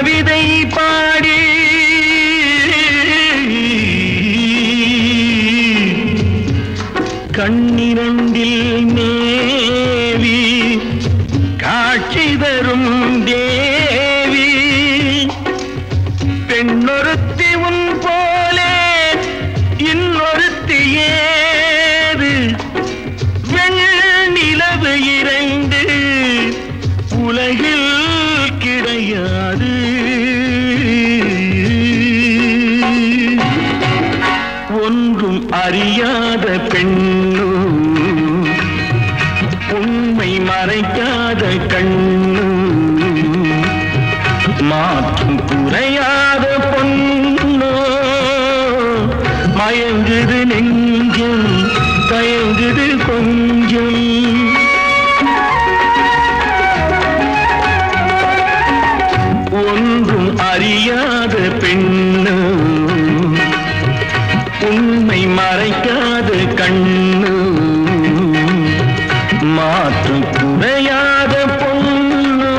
கவிதை பாடி கண்ணிரண்டில் மேவி காட்சி தரும் தேவி பெண்ணொருத்தி உன் போலே இன்னொருத்தி ஏது வெண்ணிலவு இரண்டு உலகில் கிடையாது ஒன்றும் அறியாத பெண்ணு உண்மை மறைக்காத கண்ணு மாற்றும் குறையாத பொண்ணோ மயங்குது நெஞ்சம் தயங்குது கொஞ்சம் ஒன்றும் அறியாத பெண்ணு உண்மை மறைக்காத கண்ணு மாற்று குறையாத பொண்ணு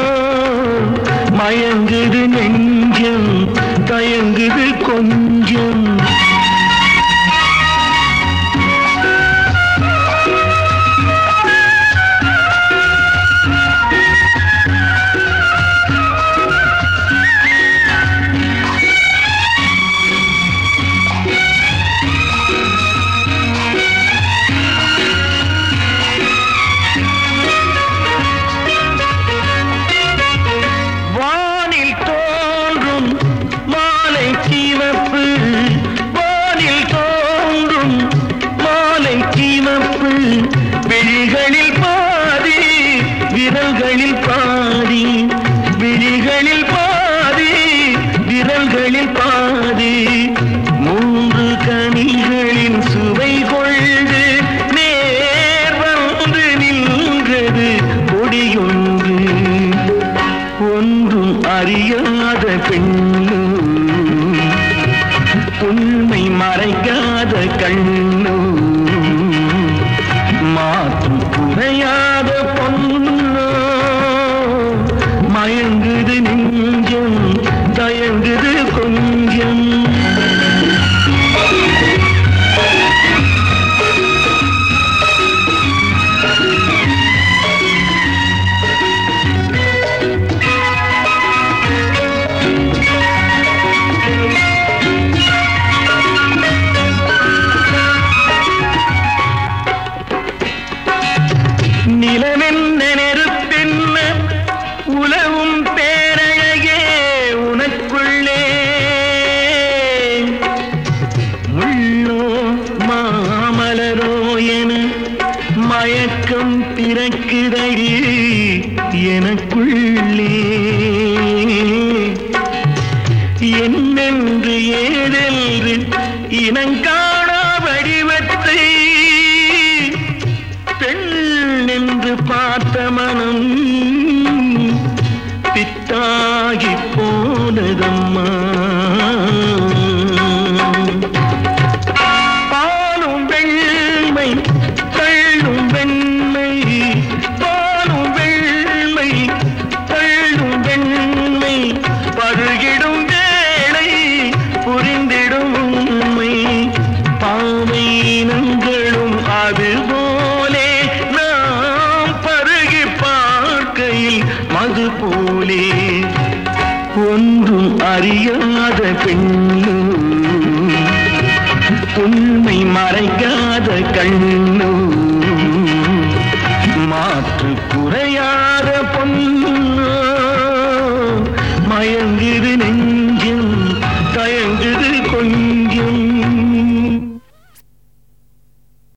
மயங்குது நெஞ்சம் தயங்குது கொஞ்சம் வானில் தோன்றும் மாலை சிவப்பு வானில் தோன்றும் மாலை சிவப்பு விழிகளில் பாதி விரல்களில் பாதி விழிகளில் பாதி விரல்களில் பாதி மூன்று கனிகளின் சுவை கொண்டு நேர் வந்து நின்றது கொடியொன்று ஒன்றும் அறியாத பெண்ணு உண்மை மறைக்காத கண்ணு மாற்றும் குறையாத பொண்ணு மயங்குது நெஞ்சம் தயங்குது கொஞ்சம் நிலவென்ன நெருப்பென்ன உலவும் பேரழகே உனக்குள்ளே முள்ளோ மாமலரோ என மயக்கம் பிறக்குதடி எனக்குள்ளே என்னென்று ஏதென்று இனங்காணா வடிவத்தை பெண் என்று பார்த்த மனம் பித்தாகி போனதம்மா பாலும் வெண்மை தள்ளும் வெண்மை பாலும் வெண்மை தள்ளும் வெண்மை பருகிடும் வேளை புரிந்திடும் உண்மை பாவை இனங்களும் அதுபோலே நாம் பருகி பார்க்கையில் மது போலே ஒன்றும் அறியாத பெண்ணு உண்மை மறைக்காத கண்ணு மாற்று குறையாத